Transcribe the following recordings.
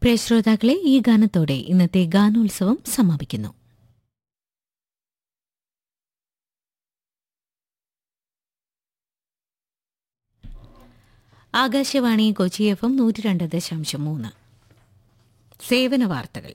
പ്രിയ ശ്രോതാക്കളെ ഈ ഗാനത്തോടെ ഇന്നത്തെ ഗാനോത്സവം സമാപിക്കുന്നു ആകാശവാണി കൊച്ചി എഫ് എം നൂറ്റി രണ്ട് ദശാംശം മൂന്ന് സേവന വാർത്തകൾ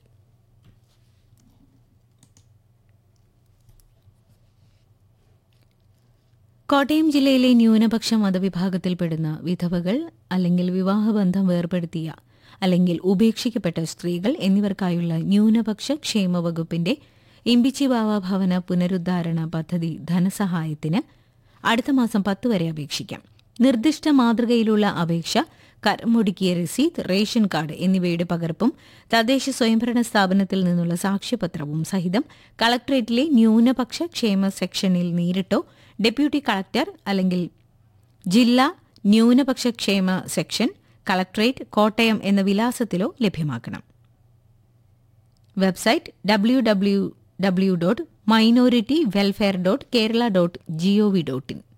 കോട്ടയം ജില്ലയിലെ ന്യൂനപക്ഷ മതവിഭാഗത്തിൽപ്പെടുന്ന വിധവകൾ അല്ലെങ്കിൽ വിവാഹബന്ധം വേർപെടുത്തിയ അല്ലെങ്കിൽ ഉപേക്ഷിക്കപ്പെട്ട സ്ത്രീകൾ എന്നിവർക്കായുള്ള ന്യൂനപക്ഷ ക്ഷേമ വകുപ്പിന്റെ ഇമ്പിച്ചിവാവ ഭവന പുനരുദ്ധാരണ പദ്ധതി ധനസഹായത്തിന് അടുത്ത മാസം പത്ത് വരെ അപേക്ഷിക്കാം നിർദ്ദിഷ്ട മാതൃകയിലുള്ള അപേക്ഷ കരമൊടുക്കിയ രസീത് റേഷൻ കാർഡ് എന്നിവയുടെ പകർപ്പും തദ്ദേശ സ്വയംഭരണ സ്ഥാപനത്തിൽ നിന്നുള്ള സാക്ഷ്യപത്രവും സഹിതം കളക്ടറേറ്റിലെ ന്യൂനപക്ഷ ക്ഷേമ സെക്ഷനിൽ നേരിട്ടോ ഡെപ്യൂട്ടി കളക്ടർ അല്ലെങ്കിൽ ജില്ലാ ന്യൂനപക്ഷ ക്ഷേമ സെക്ഷൻ കളക്ടറേറ്റ് കോട്ടയം എന്ന വിലാസത്തിലോ ലഭ്യമാക്കണം website W W W dot minority welfare dot Kerala dot gov dot in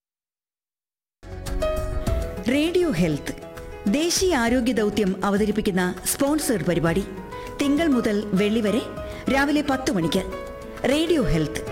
radio health ദേശീയ ആരോഗ്യ ദൗത്യം അവതരിപ്പിക്കുന്ന സ്പോൺസേഡ് പരിപാടി തിങ്കൾ മുതൽ വെള്ളി വരെ രാവിലെ പത്ത് മണിക്ക് റേഡിയോ ഹെൽത്ത്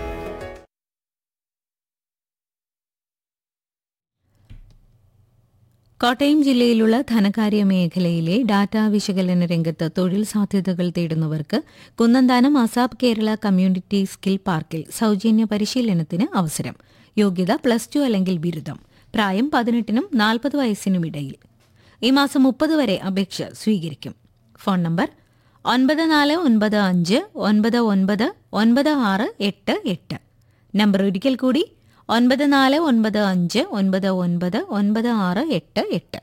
കോട്ടയം ജില്ലയിലുള്ള ധനകാര്യ മേഖലയിലെ ഡാറ്റാ വിശകലന രംഗത്ത് തൊഴിൽ സാധ്യതകൾ തേടുന്നവർക്ക് Kunnanthanam ASAP Kerala community skill പാർക്കിൽ സൗജന്യ പരിശീലനത്തിന് അവസരം യോഗ്യത പ്ലസ് ടു അല്ലെങ്കിൽ ബിരുദം പ്രായം പതിനെട്ടിനും നാൽപ്പത് വയസ്സിനും ഇടയിൽ ഈ മാസം മുപ്പത് വരെ അപേക്ഷ സ്വീകരിക്കും ഫോൺ നമ്പർ ഒൻപത് നാല് ഒൻപത് അഞ്ച് ഒൻപത് ഒൻപത് ഒൻപത് ആറ് എട്ട് എട്ട് നമ്പർ ഒരിക്കൽ കൂടി ഒൻപത് നാല് ഒൻപത് അഞ്ച് ഒൻപത് ഒൻപത് ഒൻപത് ആറ് എട്ട് എട്ട്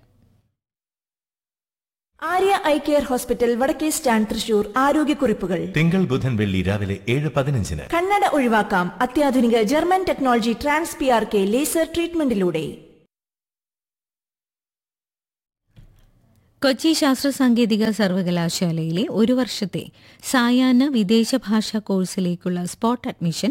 Arya eye care hospital Vadakke stand Thrissur ആരോഗ്യക്കുറിപ്പുകൾ തിങ്കൾ ബുധൻ വെള്ളി രാവിലെ ഏഴ് പതിനഞ്ചിന് കണ്ണട ഒഴിവാക്കാം അത്യാധുനിക German technology trans P R K laser ട്രീറ്റ്മെന്റിലൂടെ കൊച്ചി ശാസ്ത്ര സാങ്കേതിക സർവകലാശാലയിലെ ഒരു വർഷത്തെ സായാഹ്ന വിദേശ ഭാഷാ കോഴ്സിലേക്കുള്ള സ്പോട്ട് അഡ്മിഷൻ